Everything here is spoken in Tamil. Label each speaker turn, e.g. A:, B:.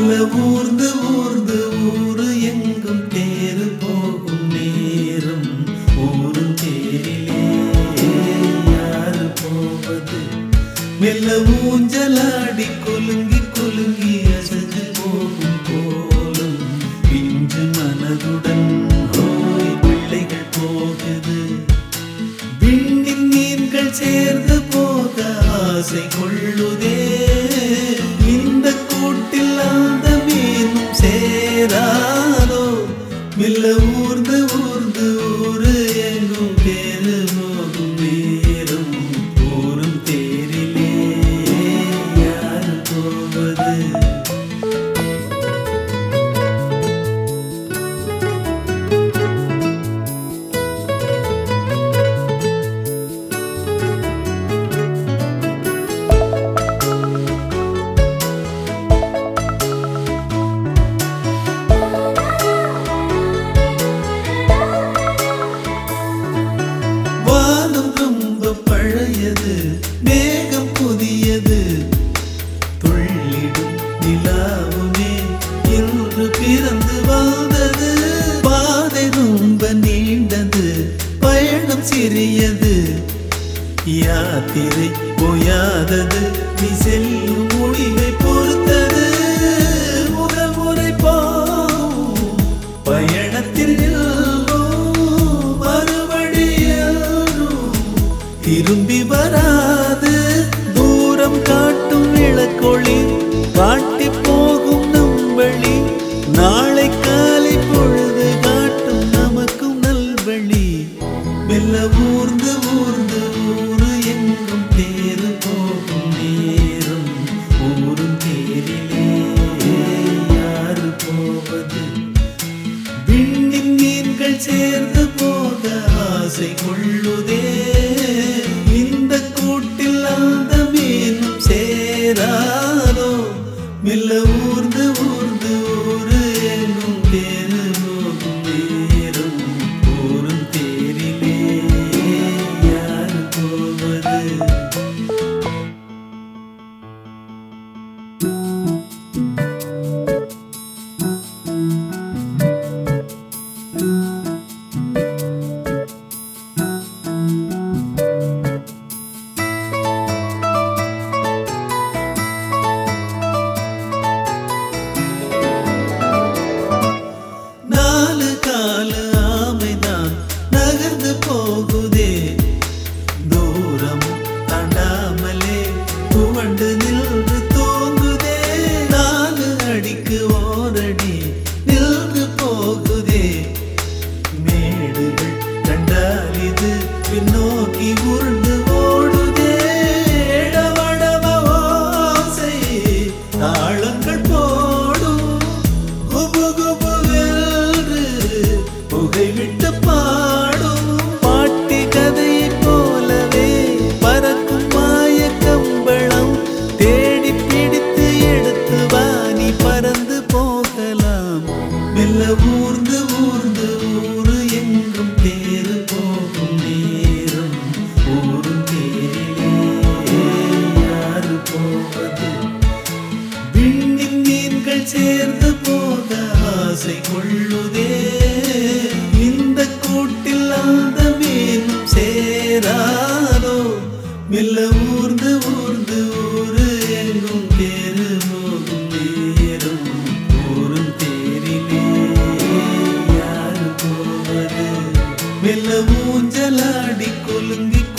A: மெல்ல ஊர்ந்து ஊர்ந்து ஊரு எங்கும் தேரு போகும் நேரம் ஊரும் தேரிலே யாரு போவது மெல்ல ஊஞ்சலாடி குலுங்கி குலுங்கி அசைஞ்சு போகும் போலும் பிஞ்சு மனதுடன் ஓய் பிள்ளைகள் போகுது விண்ணின் மீன்கள் சேர்ந்து போக ஆசை கொள்ளுதே இந்த கூட்டில் அந்த மீனும் சேராதோ மெல்ல ஊர்ந்து ஊர்ந்து ஊரு எங்கும் தேரு போகும் நேரும் ஊரும் தேரிலே யாரு போவது வானம் ரொம்ப பழையது மேகம் புதியது துள்ளிடும் நிலாவுமே இன்று பிறந்து வாழ்ந்தது பாதை ரொம்ப நீண்டது பயணம் சிறியது யாத்திரை போயாதது நீ செல்லும் முடிவை பொறுத்தது முதல் முறை போகும் பயணத்தில் எல்லோரும் மறுபடி எல்லோரும் திரும்பி வராது தூரம் காட்டும் விளக்கொளி காட்டி போகும் நம் வழி நாளை காலை பொழுது காட்டும் நமக்கும் நல்வழி மெல்ல ஊர்ந்து ஊர்ந்து ஊரு எங்கும் தேரு போகும் நேரம் ஊரும் தேரிலே யாரு போவது விண்ணின் மீன்கள் சேர்ந்து போக ஆசை கொள்ளுதே இந்த கூட்டில் அந்த மீனும் சேராதோ மெல்ல ஊர்ந்து ஊர்ந்து ஊரு எங்கும் தேரு போகும் நேரம் ஊரும் தேரிலே யாரு போவது நாலு காலு ஆமைதான் நகர்ந்து போகுதே தூரம் தாண்டாமலே துவண்டு நின்று தூங்குதே நாலு அடிக்கு ஓரடி நின்று போகுதே மேடுகள் கண்டால் இது பின்னோக்கி உருண்டு ஓடுதே இடவடவ ஓசை தாளங்கள் போடும் குபு குபு என்று புகை விட்டு பாடும் பாட்டி கதையைப் போலவே பறக்கும் மாய கம்பளம் தேடி பிடித்து எடுத்து வாணி பறந்து போகலாம் மெல்ல ஊர்ந்து ஊர்ந்து ஊரு எங்கும் தேரு போகும் நேரம் ஊரும் தேரிலே யாரு போவது விண்ணின் மீன்கள் சேர்ந்து போக ஆசை கொள்ளுதே இந்த கூட்டில் அந்த மீனும் சேராதோ மெல்ல ஊர்ந்து ஊர்ந்து ஊரு எங்கும் தேரு போகும் நேரம் ஊரும் தேரிலே யாரு போவது மெல்ல ஊஞ்சலாடி குலுங்கி